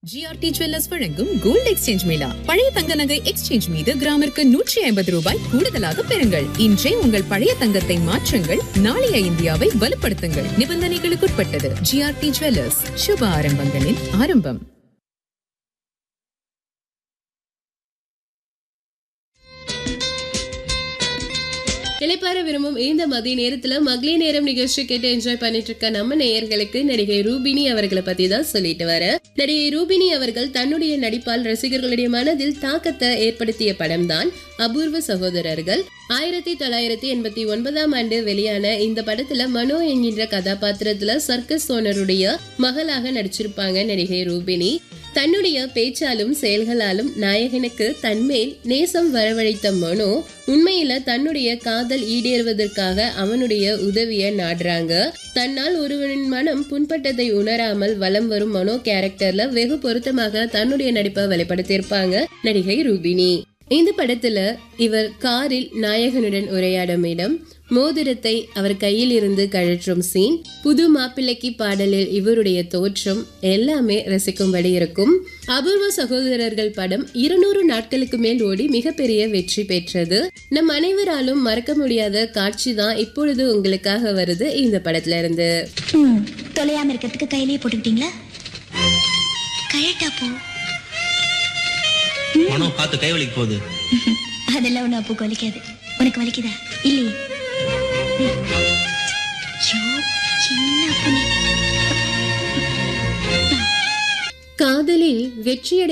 GRT jewellers வழங்கும் gold exchange mela பழைய தங்க நகை எக்ஸ்சேஞ்ச் மீது கிராமிற்கு நூற்றி ஐம்பது ரூபாய் கூடுதலாக பெறுங்கள் இன்றே உங்கள் பழைய தங்கத்தை மாற்றுங்கள் நாளைய இந்தியாவை வலுப்படுத்துங்கள் நிபந்தனைகளுக்குட்பட்டது ஜிஆர்டி ஜுவல்லர்ஸ் சுப ஆரம்பங்களின் ஆரம்பம் இளைப்பாற விரும்பும் இந்த மதிய நேரத்துல மகளிர் நேரம் நிகழ்ச்சி கேட்டு என்ஜாய் பண்ணிட்டு இருக்க நம்ம நேயர்களுக்கு நடிகை ரூபினி அவர்களை பத்தி தான் சொல்லிட்டு வர நடிகை ரூபினி அவர்கள் தன்னுடைய நடிப்பால் ரசிகர்களுடைய மனதில் தாக்கத்தை ஏற்படுத்திய படம் தான் அபூர்வ சகோதரர்கள் ஆயிரத்தி தொள்ளாயிரத்தி எண்பத்தி ஒன்பதாம் ஆண்டு வெளியான இந்த படத்துல மனோ என்கின்ற கதாபாத்திரத்துல சர்க்கஸ் ஓனருடைய மகளாக நடிச்சிருப்பாங்க நடிகை ரூபினி தன்னுடைய பேச்சாலும் செயல்களாலும் நாயகனுக்கு தன்மேல் நேசம் வரவழைத்த மனோ உண்மையில தன்னுடைய காதல் ஈடேறுவதற்காக அவனுடைய உதவிய நாடுறாங்க தன்னால் ஒருவனின் மனம் புண்பட்டதை உணராமல் வலம் வரும் மனோ கேரக்டர்ல வெகு பொருத்தமாக தன்னுடைய நடிப்பை வெளிப்படுத்தியிருப்பாங்க நடிகை ரூபினி இந்த படத்துல இவர் காரில் நாயகனுடன் உரையாடும் இடம் மோதிரத்தை அவர் கையில் இருந்து கழற்றும் சீன் புது மாப்பிள்ளைக்கு பாடலில் இவருடைய தோற்றம் எல்லாமே ரசிக்கும்படி இருக்கும் அபூர்வ சகோதரர்கள் படம் இருநூறு நாட்களுக்கு மேல் ஓடி மிகப்பெரிய வெற்றி பெற்றது நம் அனைவராலும் மறக்க முடியாத காட்சி தான் இப்பொழுது உங்களுக்காக வருது இந்த படத்துல இருந்து ம் தொலையாம இருக்கிறதுக்கு கையிலேயே போட்டுக்கிட்டீங்களா கரெக்டா போ மனம் பார்த்து கை வலிக்கு போகுது அதெல்லாம் ஒன்றும் அப்போ வலிக்காது உனக்கு வலிக்குதா இல்லையே ம். ஐயோ, என்ன அப்போ நீ காதலில் வெற்றியடை